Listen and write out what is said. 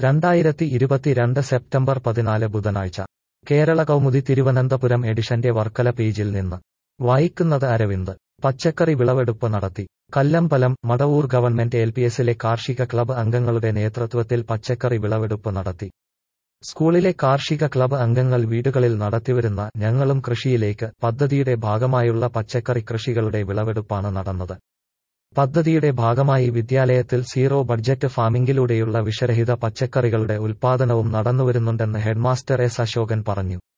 രണ്ടായിരത്തി ഇരുപത്തിരണ്ട് സെപ്റ്റംബർ പതിനാല് ബുധനാഴ്ച കേരള കൗമുദി തിരുവനന്തപുരം എഡിഷന്റെ വർക്കല പേജിൽ നിന്ന് വായിക്കുന്നത് അരവിന്ദ് പച്ചക്കറി വിളവെടുപ്പ് നടത്തി Kallambalam Madavoor government L P എസിലെ കാർഷിക ക്ലബ്ബ് അംഗങ്ങളുടെ നേതൃത്വത്തിൽ പച്ചക്കറി വിളവെടുപ്പ് നടത്തി സ്കൂളിലെ കാർഷിക ക്ലബ്ബ് അംഗങ്ങൾ വീടുകളിൽ നടത്തിവരുന്ന ഞങ്ങളും കൃഷിയിലേക്ക് പദ്ധതിയുടെ ഭാഗമായുള്ള പച്ചക്കറി കൃഷികളുടെ വിളവെടുപ്പാണ് നടന്നത് പദ്ധതിയുടെ ഭാഗമായി വിദ്യാലയത്തിൽ സീറോ ബഡ്ജറ്റ് ഫാമിംഗിലൂടെയുള്ള വിഷരഹിത പച്ചക്കറികളുടെ ഉൽപാദനവും നടന്നുവരുന്നുണ്ടെന്ന് ഹെഡ്മാസ്റ്റർ എസ് അശോകൻ പറഞ്ഞു